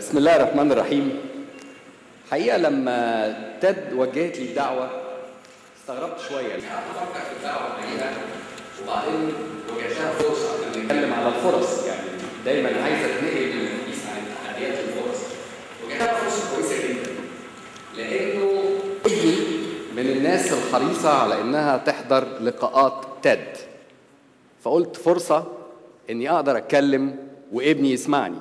بسم الله الرحمن الرحيم حقيقة لما تد وجهت لي الدعوة استغربت شوية أفكر في الدعوة الحقيقة وبعدين وجدتها فرصة نتكلم على الفرص يعني دايما عايزة تنقل الحديث عن التحديات الفرص وجدتها فرصة كويسة جدا لأنه ابني من الناس الحريصة على إنها تحضر لقاءات تد فقلت فرصة إني أقدر أتكلم وابني يسمعني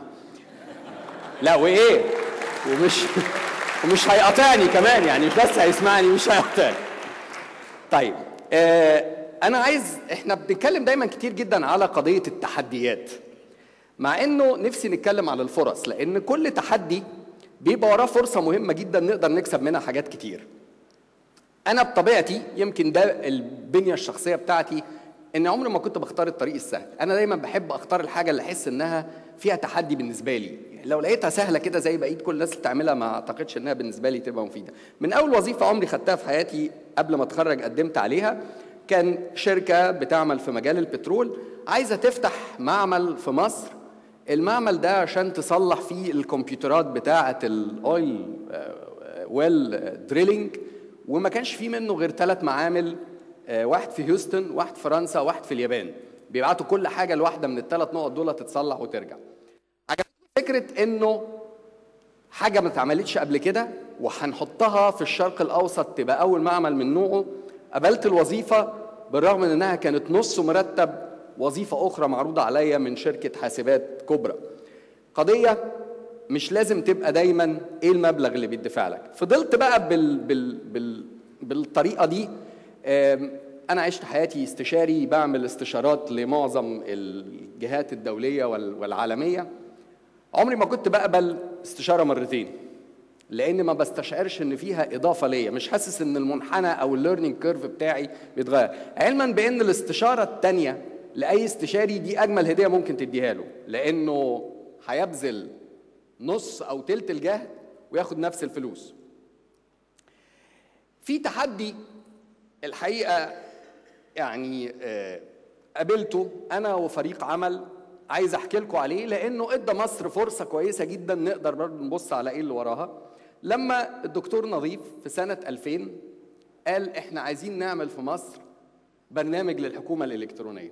لا وايه ومش ومش هيقاطعني كمان يعني مش بس هيسمعني مش هيقاطعني طيب آه انا عايز احنا بنتكلم دايما كتير جدا على قضيه التحديات مع انه نفسي نتكلم على الفرص لان كل تحدي بيبقى وراه فرصه مهمه جدا نقدر نكسب منها حاجات كتير انا بطبيعتي يمكن ده البنيه الشخصيه بتاعتي ان عمري ما كنت بختار الطريق السهل انا دايما بحب اختار الحاجه اللي احس انها فيها تحدي بالنسبه لي لو لقيتها سهله كده زي بقيه كل الناس اللي بتعملها ما اعتقدش انها بالنسبه لي تبقى مفيده من اول وظيفه عمري خدتها في حياتي قبل ما اتخرج قدمت عليها كان شركه بتعمل في مجال البترول عايزه تفتح معمل في مصر المعمل ده عشان تصلح فيه الكمبيوترات بتاعه الاويل ويل دريلينج وما كانش فيه منه غير ثلاث معامل واحد في هيوستن واحد في فرنسا واحد في اليابان بيبعتوا كل حاجه لواحده من الثلاث نقط دول تتصلح وترجع عجبتني فكره انه حاجه ما اتعملتش قبل كده وهنحطها في الشرق الاوسط تبقى اول معمل من نوعه قبلت الوظيفه بالرغم من انها كانت نص مرتب وظيفه اخرى معروضه عليا من شركه حاسبات كبرى قضيه مش لازم تبقى دايما ايه المبلغ اللي بيدفع لك فضلت بقى بال بال بال بالطريقه دي أنا عشت حياتي استشاري بعمل استشارات لمعظم الجهات الدولية والعالمية عمري ما كنت بقبل استشارة مرتين لأن ما بستشعرش إن فيها إضافة ليا مش حاسس إن المنحنى أو الليرنينج كيرف بتاعي بيتغير علما بإن الاستشارة التانية لأي استشاري دي أجمل هدية ممكن تديها له لأنه هيبذل نص أو تلت الجهد وياخد نفس الفلوس في تحدي الحقيقه يعني قابلته انا وفريق عمل عايز احكي لكم عليه لانه ادى مصر فرصه كويسه جدا نقدر برضه نبص على ايه اللي وراها لما الدكتور نظيف في سنه 2000 قال احنا عايزين نعمل في مصر برنامج للحكومه الالكترونيه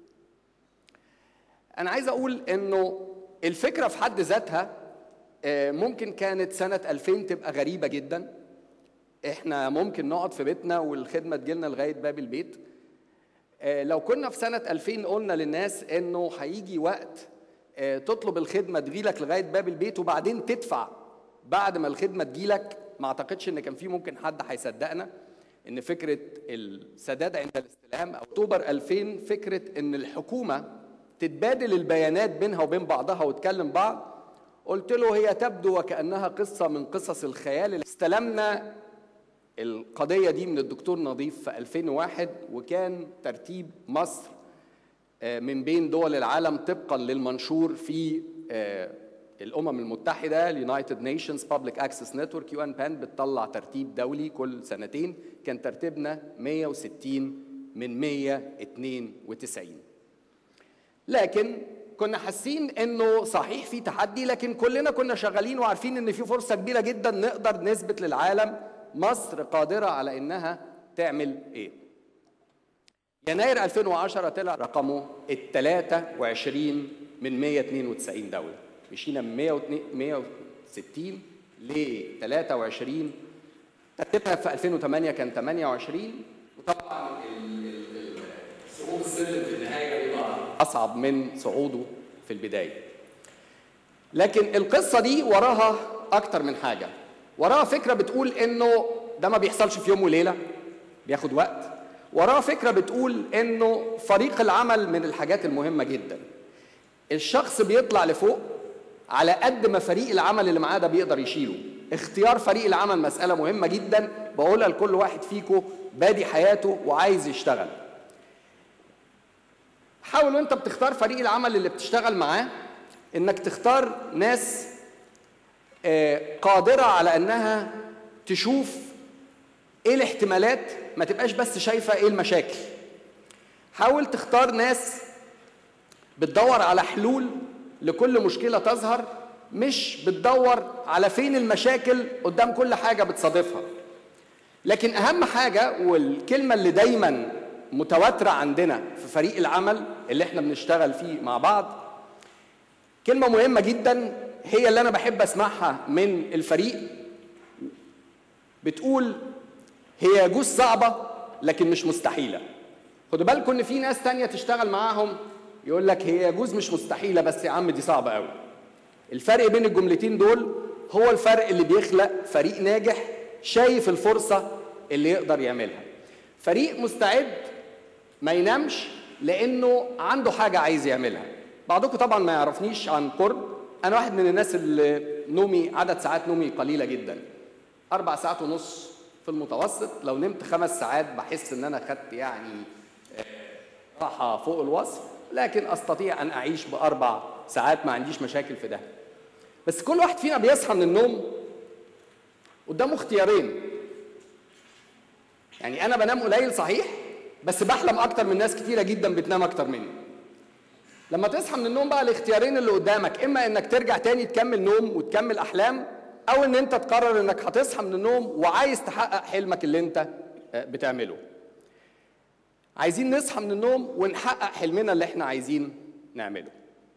انا عايز اقول انه الفكره في حد ذاتها ممكن كانت سنه 2000 تبقى غريبه جدا احنا ممكن نقعد في بيتنا والخدمه تجيلنا لغايه باب البيت لو كنا في سنه 2000 قلنا للناس انه هيجي وقت تطلب الخدمه تجيلك لغايه باب البيت وبعدين تدفع بعد ما الخدمه تجيلك ما اعتقدش ان كان في ممكن حد هيصدقنا ان فكره السداد عند الاستلام اكتوبر 2000 فكره ان الحكومه تتبادل البيانات بينها وبين بعضها وتكلم بعض قلت له هي تبدو وكانها قصه من قصص الخيال استلمنا القضية دي من الدكتور نظيف في 2001 وكان ترتيب مصر من بين دول العالم طبقا للمنشور في الأمم المتحدة اليونايتد نيشنز بابليك اكسس نتورك يو ان بان بتطلع ترتيب دولي كل سنتين كان ترتيبنا 160 من 192 لكن كنا حاسين انه صحيح في تحدي لكن كلنا كنا شغالين وعارفين ان في فرصه كبيره جدا نقدر نثبت للعالم مصر قادرة على إنها تعمل إيه؟ يناير 2010 طلع رقمه ال 23 من 192 دولة مشينا من 160 ل 23 ترتيبها في 2008 كان 28 وطبعا صعود السلم في النهاية بيبقى أصعب من صعوده في البداية لكن القصة دي وراها أكتر من حاجة وراها فكره بتقول انه ده ما بيحصلش في يوم وليله بياخد وقت وراها فكره بتقول انه فريق العمل من الحاجات المهمه جدا الشخص بيطلع لفوق على قد ما فريق العمل اللي معاه ده بيقدر يشيله اختيار فريق العمل مساله مهمه جدا بقولها لكل واحد فيكم بادي حياته وعايز يشتغل حاول وانت بتختار فريق العمل اللي بتشتغل معاه انك تختار ناس قادرة على أنها تشوف إيه الاحتمالات ما تبقاش بس شايفة إيه المشاكل حاول تختار ناس بتدور على حلول لكل مشكلة تظهر مش بتدور على فين المشاكل قدام كل حاجه بتصادفها لكن اهم حاجه والكلمه اللي دايما متواتره عندنا في فريق العمل اللي احنا بنشتغل فيه مع بعض كلمه مهمه جدا هي اللي انا بحب اسمعها من الفريق بتقول هي يجوز صعبه لكن مش مستحيله خدوا بالكم ان في ناس تانية تشتغل معاهم يقول لك هي يجوز مش مستحيله بس يا عم دي صعبه قوي الفرق بين الجملتين دول هو الفرق اللي بيخلق فريق ناجح شايف الفرصه اللي يقدر يعملها فريق مستعد ما ينامش لانه عنده حاجه عايز يعملها بعضكم طبعا ما يعرفنيش عن قرب انا واحد من الناس اللي نومي عدد ساعات نومي قليله جدا اربع ساعات ونص في المتوسط لو نمت خمس ساعات بحس ان انا خدت يعني راحه فوق الوصف لكن استطيع ان اعيش باربع ساعات ما عنديش مشاكل في ده بس كل واحد فينا بيصحى من النوم قدامه اختيارين يعني انا بنام قليل صحيح بس بحلم اكتر من ناس كتيره جدا بتنام اكتر مني لما تصحى من النوم بقى الاختيارين اللي قدامك اما انك ترجع تاني تكمل نوم وتكمل احلام او ان انت تقرر انك هتصحى من النوم وعايز تحقق حلمك اللي انت بتعمله عايزين نصحى من النوم ونحقق حلمنا اللي احنا عايزين نعمله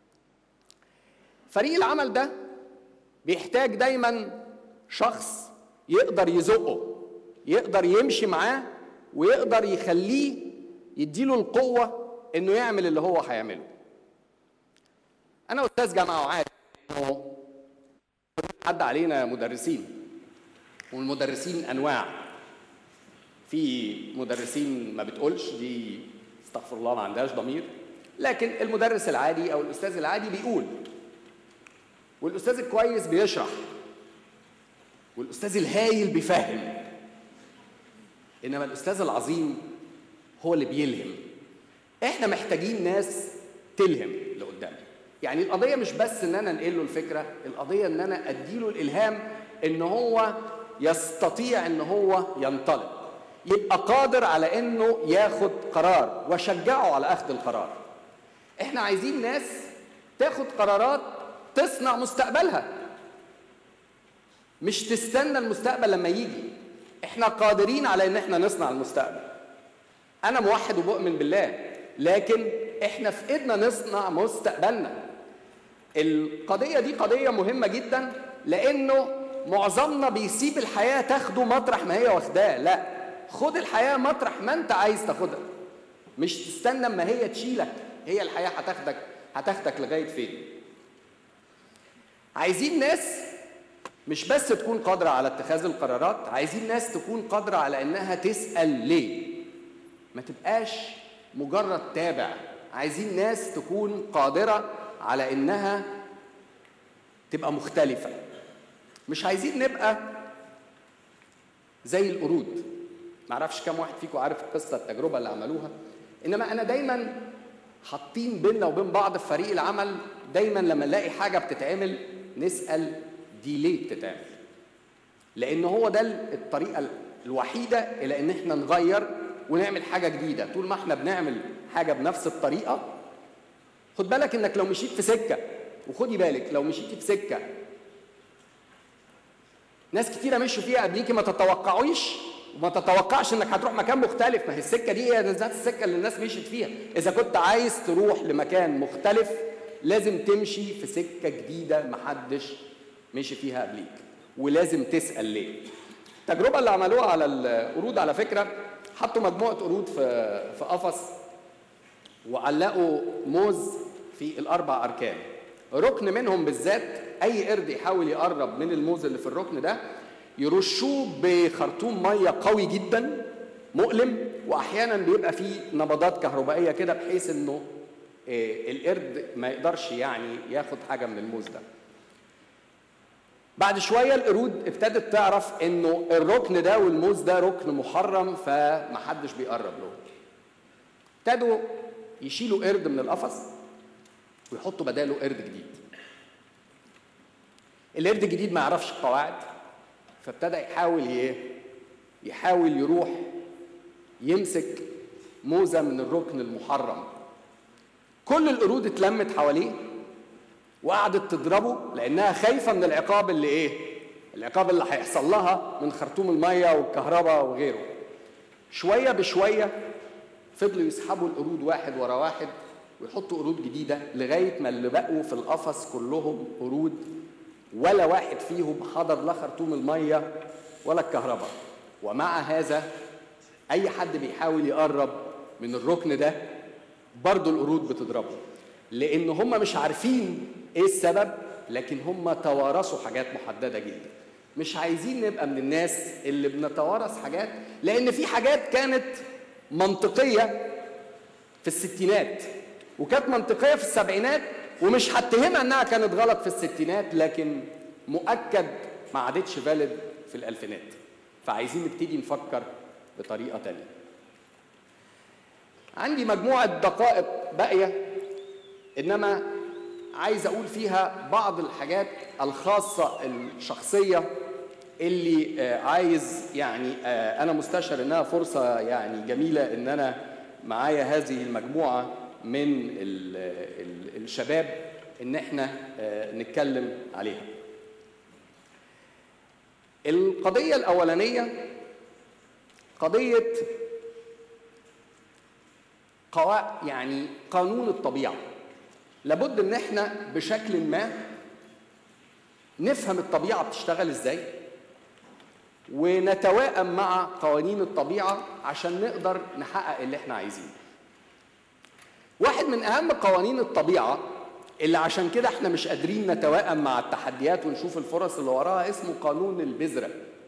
فريق العمل ده بيحتاج دايما شخص يقدر يزقه يقدر يمشي معاه ويقدر يخليه يديله القوة انه يعمل اللي هو هيعمله انا استاذ جامعة وعارف انه عدى علينا مدرسين والمدرسين انواع في مدرسين ما بتقولش دي استغفر الله ما عندهاش ضمير لكن المدرس العادي او الاستاذ العادي بيقول والاستاذ الكويس بيشرح والاستاذ الهايل بيفهم انما الاستاذ العظيم هو اللي بيلهم احنا محتاجين ناس تلهم اللي قدامنا يعني القضيه مش بس ان انا انقل له الفكره القضيه ان انا اديله الالهام ان هو يستطيع ان هو ينطلق يبقى قادر على انه ياخد قرار وشجعه على اخذ القرار احنا عايزين ناس تاخد قرارات تصنع مستقبلها مش تستنى المستقبل لما يجي احنا قادرين على ان احنا نصنع المستقبل انا موحد وبؤمن بالله لكن احنا في ايدنا نصنع مستقبلنا القضيه دي قضيه مهمه جدا لانه معظمنا بيسيب الحياه تاخده مطرح ما هي واخداه لا خد الحياه مطرح ما انت عايز تاخدها مش تستنى اما هي تشيلك هي الحياه هتاخدك هتاخدك لغايه فين عايزين ناس مش بس تكون قادرة على اتخاذ القرارات عايزين ناس تكون قادرة على انها تسأل ليه ما تبقاش مجرد تابع عايزين ناس تكون قادرة على انها تبقى مختلفة مش عايزين نبقى زي القرود معرفش كم واحد فيكم عارف القصة التجربة اللي عملوها انما انا دايما حاطين بيننا وبين بعض في فريق العمل دايما لما نلاقي حاجة بتتعمل نسأل دي ليه بتتعمل لان هو ده الطريقه الوحيده الى ان احنا نغير ونعمل حاجه جديده طول ما احنا بنعمل حاجه بنفس الطريقه خد بالك انك لو مشيت في سكه وخدي بالك لو مشيتي في سكه ناس كتيره مشوا فيها قبليكي ما تتوقعوش وما تتوقعش انك هتروح مكان مختلف ما هي السكه دي هي ذات السكه اللي الناس مشيت فيها اذا كنت عايز تروح لمكان مختلف لازم تمشي في سكه جديده محدش مشي فيها قبليك ولازم تسال ليه التجربه اللي عملوها على القرود على فكره حطوا مجموعه قرود في في قفص وعلقوا موز في الاربع اركان ركن منهم بالذات اي قرد يحاول يقرب من الموز اللي في الركن ده يرشوه بخرطوم ميه قوي جدا مؤلم واحيانا بيبقى فيه نبضات كهربائيه كده بحيث انه القرد ما يقدرش يعني ياخد حاجه من الموز ده بعد شوية القرود ابتدت تعرف انه الركن ده والموز ده ركن محرم فمحدش بيقرب له ابتدوا يشيلوا قرد من القفص ويحطوا بداله قرد جديد القرد الجديد ما يعرفش القواعد فابتدى يحاول ايه يحاول يروح يمسك موزه من الركن المحرم كل القرود اتلمت حواليه وقعدت تضربه لانها خايفه من العقاب اللي ايه العقاب اللي هيحصل لها من خرطوم الميه والكهرباء وغيره شويه بشويه فضلوا يسحبوا القرود واحد ورا واحد ويحطوا قرود جديده لغايه ما اللي بقوا في القفص كلهم قرود ولا واحد فيهم حضر لا خرطوم الميه ولا الكهرباء ومع هذا اي حد بيحاول يقرب من الركن ده برضه القرود بتضربه لان هم مش عارفين ايه السبب لكن هم توارثوا حاجات محدده جدا مش عايزين نبقى من الناس اللي بنتوارث حاجات لان في حاجات كانت منطقيه في الستينات وكانت منطقيه في السبعينات ومش هتهمها انها كانت غلط في الستينات لكن مؤكد ما عادتش فالid في الالفينات فعايزين نبتدي نفكر بطريقه تانية عندي مجموعه دقائق باقيه انما عايز اقول فيها بعض الحاجات الخاصه الشخصيه اللي عايز يعني انا مستشعر انها فرصه يعني جميله ان انا معايا هذه المجموعه من ال ال الشباب ان احنا نتكلم عليها القضيه الاولانيه قضيه قوا يعني قانون الطبيعه لابد ان احنا بشكل ما نفهم الطبيعه بتشتغل ازاي ونتوائم مع قوانين الطبيعه عشان نقدر نحقق اللي احنا عايزينه واحد من اهم قوانين الطبيعه اللي عشان كده احنا مش قادرين نتوائم مع التحديات ونشوف الفرص اللي وراها اسمه قانون البذره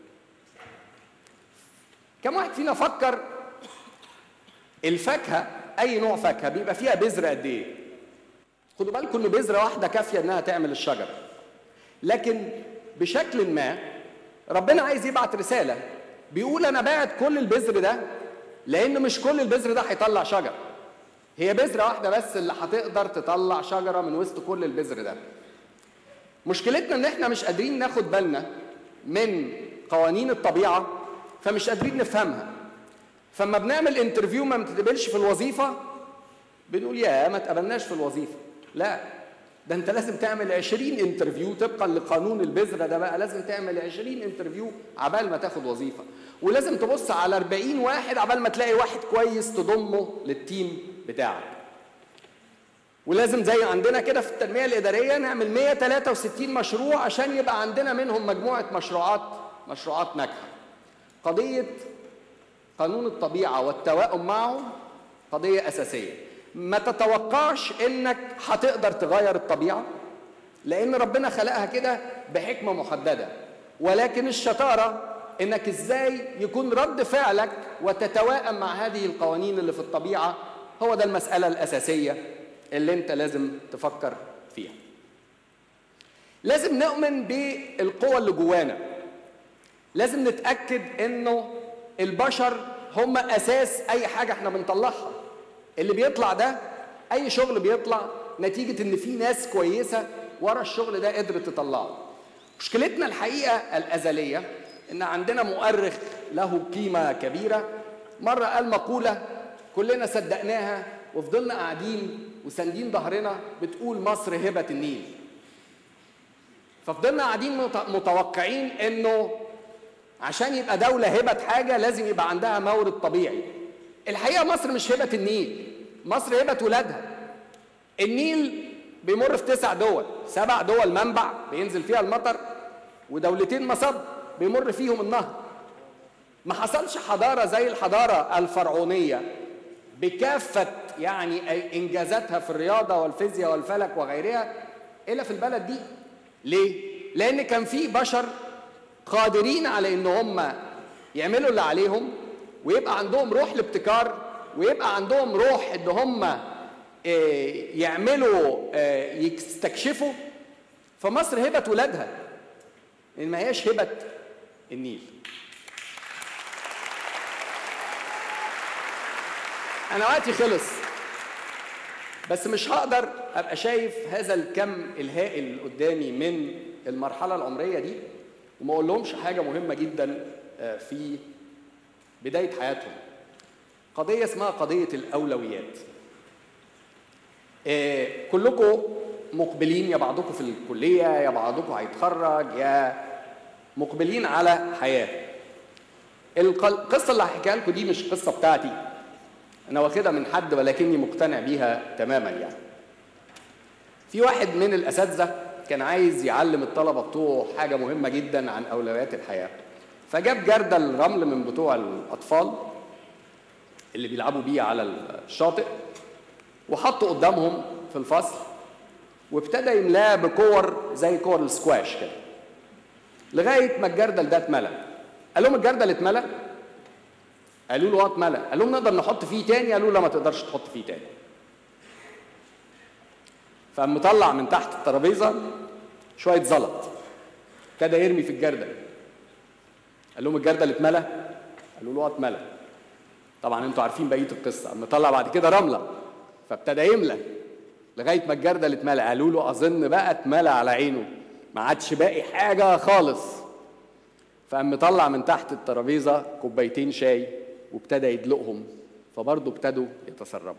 كم واحد فينا فكر الفاكهه اي نوع فاكهه بيبقى فيها بذره قد ايه خدوا بالكم ان بذره واحده كافيه انها تعمل الشجره لكن بشكل ما ربنا عايز يبعت رساله بيقول انا باعت كل البذر ده لان مش كل البذر ده هيطلع شجر هي بذره واحده بس اللي هتقدر تطلع شجره من وسط كل البذر ده مشكلتنا ان احنا مش قادرين ناخد بالنا من قوانين الطبيعه فمش قادرين نفهمها فما بنعمل انترفيو ما بتتقبلش في الوظيفه بنقول يا ما تقبلناش في الوظيفه لا ده انت لازم تعمل 20 انترفيو طبقا لقانون البذره ده بقى لازم تعمل 20 انترفيو عبال ما تاخد وظيفه ولازم تبص على 40 واحد عبال ما تلاقي واحد كويس تضمه للتيم بتاعك ولازم زي عندنا كده في التنميه الاداريه نعمل 163 مشروع عشان يبقى عندنا منهم مجموعه مشروعات مشروعات ناجحه قضيه قانون الطبيعه والتوائم معه قضيه اساسيه ما تتوقعش انك هتقدر تغير الطبيعه لان ربنا خلقها كده بحكمه محدده ولكن الشطاره انك ازاي يكون رد فعلك وتتوائم مع هذه القوانين اللي في الطبيعه هو ده المساله الاساسيه اللي انت لازم تفكر فيها لازم نؤمن بالقوة اللي جوانا لازم نتأكد انه البشر هم اساس اي حاجة احنا بنطلعها اللي بيطلع ده اي شغل بيطلع نتيجة ان في ناس كويسة ورا الشغل ده قدرت تطلعه مشكلتنا الحقيقة الأزلية ان عندنا مؤرخ له قيمة كبيرة مرة قال مقولة كلنا صدقناها وفضلنا قاعدين وساندين ظهرنا بتقول مصر هبة النيل ففضلنا قاعدين متوقعين انه عشان يبقى دولة هبة حاجة لازم يبقى عندها مورد طبيعي الحقيقة مصر مش هبة النيل مصر هبة ولادها النيل بيمر في تسع دول سبع دول منبع بينزل فيها المطر ودولتين مصب بيمر فيهم النهر ما حصلش حضارة زي الحضارة الفرعونية بكافة يعني إنجازاتها في الرياضة والفيزياء والفلك وغيرها إلا في البلد دي ليه؟ لأن كان في بشر قادرين على إن هم يعملوا اللي عليهم ويبقى عندهم روح الابتكار ويبقى عندهم روح إن هم يعملوا يستكشفوا فمصر هبة ولادها إن ما هياش هبة النيل انا وقتي خلص بس مش هقدر ابقى شايف هذا الكم الهائل قدامي من المرحله العمريه دي وما اقول لهمش حاجه مهمه جدا في بدايه حياتهم قضيه اسمها قضيه الاولويات كلكم مقبلين يا بعضكم في الكليه يا بعضكم هيتخرج يا مقبلين على حياه القصه اللي هحكيها لكم دي مش قصه بتاعتي انا واخدها من حد ولكني مقتنع بيها تماما يعني في واحد من الاساتذه كان عايز يعلم الطلبه بتوعه حاجه مهمه جدا عن اولويات الحياه فجاب جردل رمل من بتوع الاطفال اللي بيلعبوا بيه على الشاطئ وحطه قدامهم في الفصل وابتدى يملاه بكور زي كور السكواش كده لغايه ما الجردل ده اتملى قال لهم الجردل اتملى قالوا له اه اتملى قال لهم نقدر نحط فيه تاني قالوا له لا ما تقدرش تحط فيه تاني فقام مطلع من تحت الترابيزه شويه زلط ابتدى يرمي في الجردل قال لهم الجردل اتملى قالوا له اه اتملى طبعا انتوا عارفين بقيه القصه قام مطلع بعد كده رمله فابتدى يملى لغايه ما الجردل اتملى قالوا له اظن بقى اتملى على عينه ما عادش باقي حاجه خالص فقام مطلع من تحت الترابيزه كوبايتين شاي وابتدى يدلقهم فبرضه ابتدوا يتسربوا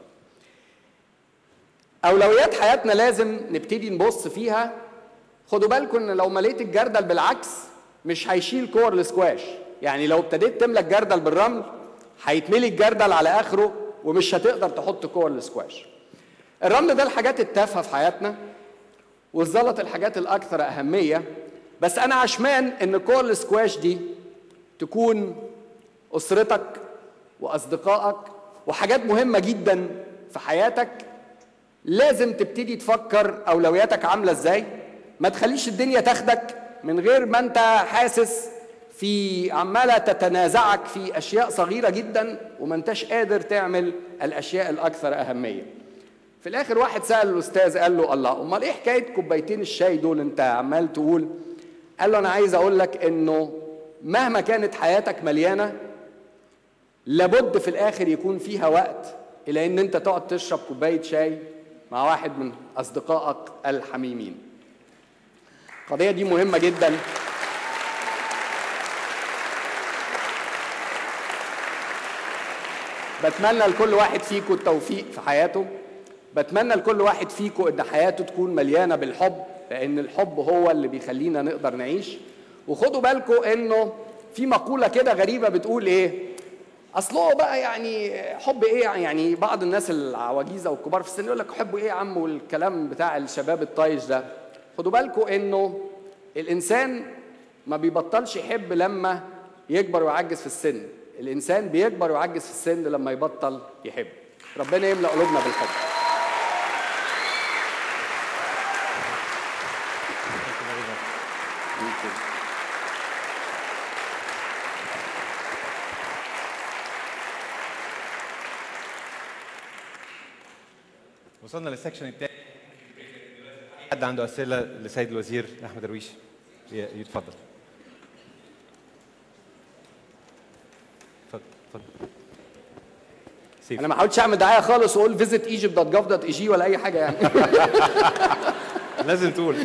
اولويات حياتنا لازم نبتدي نبص فيها خدوا بالكم ان لو مليت الجردل بالعكس مش هيشيل كور السكواش يعني لو ابتديت تملى الجردل بالرمل هيتملي الجردل على اخره ومش هتقدر تحط كور السكواش الرمل ده الحاجات التافهه في حياتنا والزلط الحاجات الاكثر اهميه بس انا عشمان ان كور السكواش دي تكون اسرتك واصدقائك وحاجات مهمه جدا في حياتك لازم تبتدي تفكر اولوياتك عامله ازاي ما تخليش الدنيا تاخدك من غير ما انت حاسس في عماله تتنازعك في اشياء صغيره جدا وما انتش قادر تعمل الاشياء الاكثر اهميه في الاخر واحد سال الاستاذ قال له الله امال ايه حكايه كوبايتين الشاي دول انت عمال تقول قال له انا عايز اقول لك انه مهما كانت حياتك مليانه لابد في الاخر يكون فيها وقت الى ان انت تقعد تشرب كوبايه شاي مع واحد من اصدقائك الحميمين القضيه دي مهمه جدا بتمنى لكل واحد فيكم التوفيق في حياته بتمنى لكل واحد فيكم ان حياته تكون مليانه بالحب لان الحب هو اللي بيخلينا نقدر نعيش وخدوا بالكم انه في مقوله كده غريبه بتقول ايه اصله بقى يعني حب ايه يعني بعض الناس العواجيزه والكبار في السن يقول لك حب ايه يا عم والكلام بتاع الشباب الطايش ده خدوا بالكم انه الانسان ما بيبطلش يحب لما يكبر ويعجز في السن الانسان بيكبر ويعجز في السن لما يبطل يحب ربنا يملا قلوبنا بالحب وصلنا للسكشن الثاني حد عنده اسئله لسيد الوزير احمد درويش يتفضل اتفضل اتفضل سيف انا ما حاولتش اعمل دعايه خالص واقول فيزيت ايجيبت دوت جوف دوت اي جي ولا اي حاجه يعني لازم تقول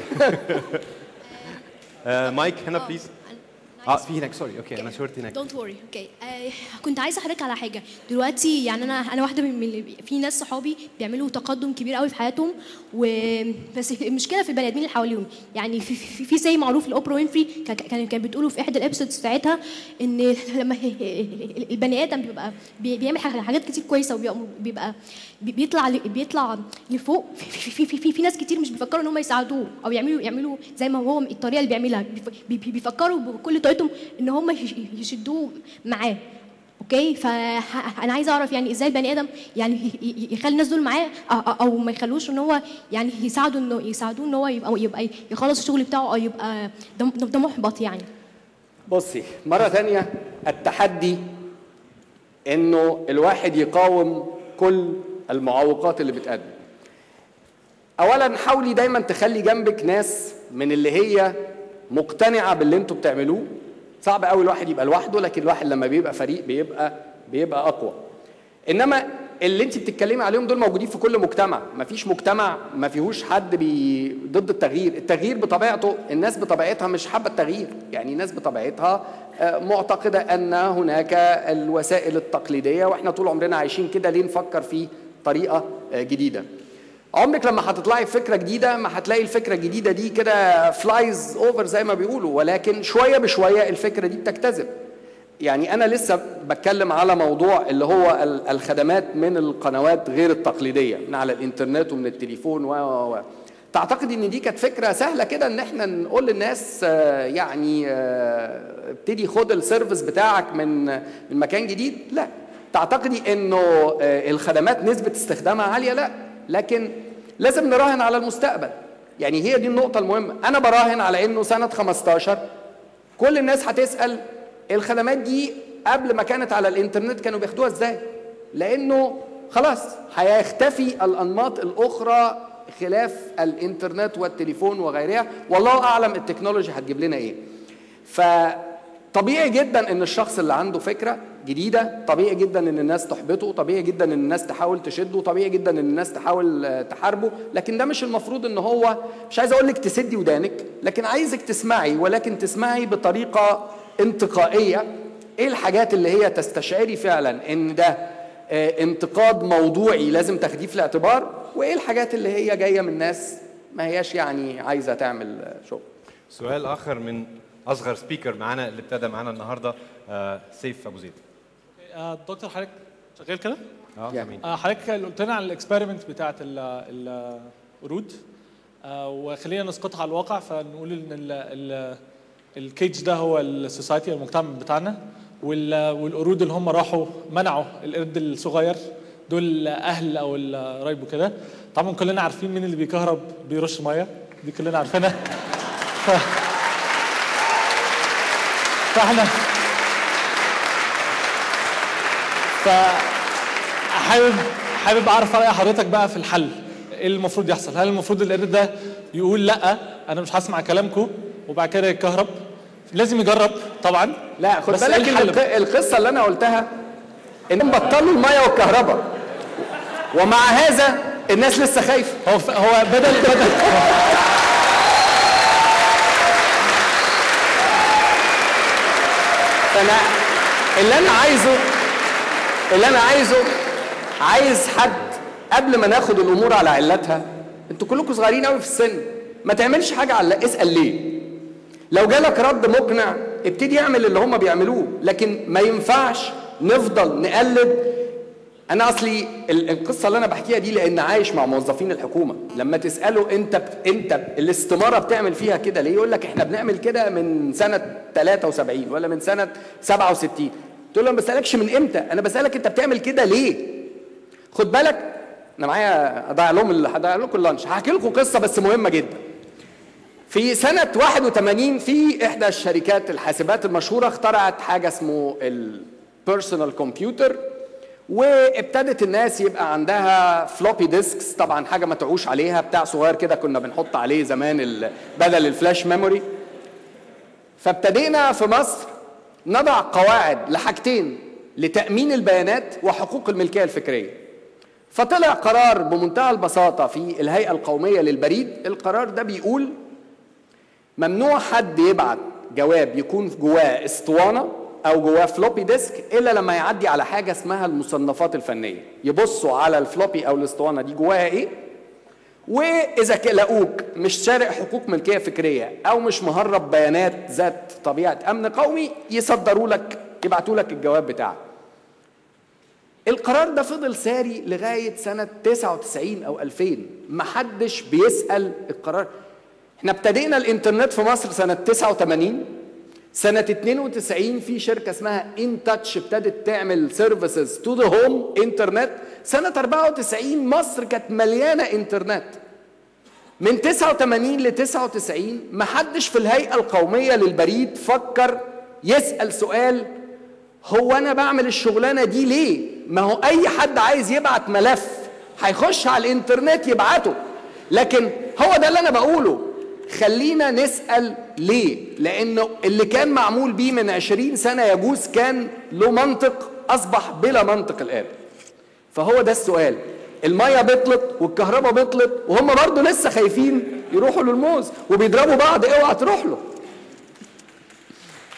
آه، مايك هنا بليز اه في هناك سوري اوكي انا شورت هناك دونت وري اوكي كنت عايزه احكي على حاجه دلوقتي يعني انا انا واحده من اللي في ناس صحابي بيعملوا تقدم كبير قوي في حياتهم و بس المشكله في البني ادمين اللي حواليهم يعني في في, في زي معروف لاوبرا وينفري كان كانت بتقوله في احدى الابيسودز بتاعتها ان لما البني ادم بيبقى بيعمل حاجات كتير كويسه وبيبقى بيطلع بيطلع لفوق في, في, في, في, في ناس كتير مش بيفكروا ان هم يساعدوه او يعملوا يعملوا زي ما هو الطريقه اللي بيعملها بيفكروا بكل طريقتهم ان هم يشدوه معاه اوكي فانا عايزه اعرف يعني ازاي البني ادم يعني يخلي الناس دول معاه او ما يخلوش ان هو يعني يساعدوا انه يساعدوه ان هو يبقى يبقى يخلص الشغل بتاعه او يبقى ده محبط يعني بصي مره ثانيه التحدي انه الواحد يقاوم كل المعوقات اللي بتقدم اولا حاولي دايما تخلي جنبك ناس من اللي هي مقتنعه باللي انتوا بتعملوه صعب قوي الواحد يبقى لوحده لكن الواحد لما بيبقى فريق بيبقى بيبقى اقوى انما اللي انت بتتكلمي عليهم دول موجودين في كل مجتمع ما فيش مجتمع ما فيهوش حد بي ضد التغيير التغيير بطبيعته الناس بطبيعتها مش حابه التغيير يعني الناس بطبيعتها معتقده ان هناك الوسائل التقليديه واحنا طول عمرنا عايشين كده ليه نفكر في طريقه جديده عمرك لما هتطلعي بفكره جديده ما هتلاقي الفكره الجديده دي كده فلايز اوفر زي ما بيقولوا ولكن شويه بشويه الفكره دي بتكتذب يعني انا لسه بتكلم على موضوع اللي هو ال- الخدمات من القنوات غير التقليديه من على الانترنت ومن التليفون و و و تعتقد ان دي كانت فكره سهله كده ان احنا نقول للناس آه، يعني آه، ابتدي خد السيرفيس بتاعك من من مكان جديد لا تعتقدي انه آه، الخدمات نسبه استخدامها عاليه لا لكن لازم نراهن على المستقبل يعني هي دي النقطه المهمه انا براهن على انه سنه 15 كل الناس هتسال الخدمات دي قبل ما كانت على الانترنت كانوا بياخدوها ازاي لانه خلاص هيختفي الانماط الاخرى خلاف الانترنت والتليفون وغيرها والله اعلم التكنولوجي هتجيب لنا ايه فطبيعي جدا ان الشخص اللي عنده فكره جديده طبيعي جدا ان الناس تحبطه طبيعي جدا ان الناس تحاول تشده طبيعي جدا ان الناس تحاول آه، تحاربه لكن ده مش المفروض ان هو مش عايز اقول لك تسدي ودانك لكن عايزك تسمعي ولكن تسمعي بطريقه انتقائيه ايه الحاجات اللي هي تستشعري فعلا ان ده آه، انتقاد موضوعي لازم تاخديه في الاعتبار وايه الحاجات اللي هي جايه من ناس ما هياش يعني عايزه تعمل آه، شغل سؤال اخر من اصغر سبيكر معانا اللي ابتدى معانا النهارده آه، سيف ابو زيد آه، دكتور حضرتك شغال كده؟ اه يعني. امين آه، حضرتك اللي قلت لنا على الاكسبيرمنت بتاعت ال- القرود آه، وخلينا نسقطها على الواقع فنقول ان ال- ال- الكيج ده هو السوسايتي المجتمع بتاعنا وال- والقرود اللي هم راحوا منعوا القرد الصغير دول اهل او القرايب وكده طبعا كلنا عارفين مين اللي بيكهرب بيرش ميه دي كلنا عارفينها ف... فاحنا ف حابب حابب اعرف راي حضرتك بقى في الحل ايه المفروض يحصل هل المفروض القرد ده يقول لا انا مش هسمع كلامكم وبعد كده يتكهرب لازم يجرب طبعا لا خد بس بالك إيه ان الحل الق- القصه اللي انا قلتها انهم بطلوا الميه والكهرباء ومع هذا الناس لسه خايفه هو ف... هو بدل بدل فانا اللي انا عايزه اللي انا عايزه عايز حد قبل ما ناخد الامور على علتها انتوا كلكم صغيرين قوي في السن ما تعملش حاجه على اسال ليه لو جالك رد مقنع ابتدي اعمل اللي هم بيعملوه لكن ما ينفعش نفضل نقلد انا اصلي ال- القصه اللي انا بحكيها دي لان عايش مع موظفين الحكومه لما تساله انت ب... انت ب... الاستماره بتعمل فيها كده ليه يقول لك احنا بنعمل كده من سنه 73 ولا من سنه 67 تقول له ما بسالكش من امتى انا بسالك انت بتعمل كده ليه خد بالك انا معايا اضيع لهم ال- هضيع لكم اللانش هحكي لكم قصه بس مهمه جدا في سنة 81 في إحدى الشركات الحاسبات المشهورة اخترعت حاجة اسمه البيرسونال كمبيوتر وابتدت الناس يبقى عندها فلوبي ديسكس طبعا حاجة ما تعوش عليها بتاع صغير كده كنا بنحط عليه زمان ال- بدل الفلاش ميموري فابتدينا في مصر نضع قواعد لحاجتين لتأمين البيانات وحقوق الملكية الفكرية فطلع قرار بمنتهى البساطة في الهيئة القومية للبريد القرار ده بيقول ممنوع حد يبعت جواب يكون جواه اسطوانه او جواه فلوبي ديسك الا لما يعدي على حاجه اسمها المصنفات الفنيه يبصوا على الفلوبي او الاسطوانه دي جواها ايه واذا ك- لقوك مش سارق حقوق ملكيه فكريه او مش مهرب بيانات ذات طبيعه امن قومي يصدروا لك يبعتوا لك الجواب بتاعك القرار ده فضل ساري لغايه سنه 99 او 2000 محدش بيسال القرار احنا ابتدينا الانترنت في مصر سنه 89 سنه 92 في شركه اسمها ان تاتش ابتدت تعمل سيرفيسز تو ذا هوم انترنت سنه 94 مصر كانت مليانه انترنت من 89 ل 99 محدش في الهيئه القوميه للبريد فكر يسال سؤال هو انا بعمل الشغلانه دي ليه ما هو اي حد عايز يبعت ملف هيخش على الانترنت يبعته لكن هو ده اللي انا بقوله خلينا نسال ليه لانه اللي كان معمول بيه من 20 سنه يجوز كان له منطق اصبح بلا منطق الان فهو ده السؤال الميه بطلت والكهرباء بطلت وهم برضه لسه خايفين يروحوا للموز وبيضربوا بعض اوعى تروح له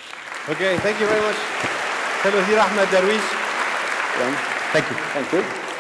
اوكي ثانك يو فيري ماتش الوزير احمد درويش ثانك يو Thank you.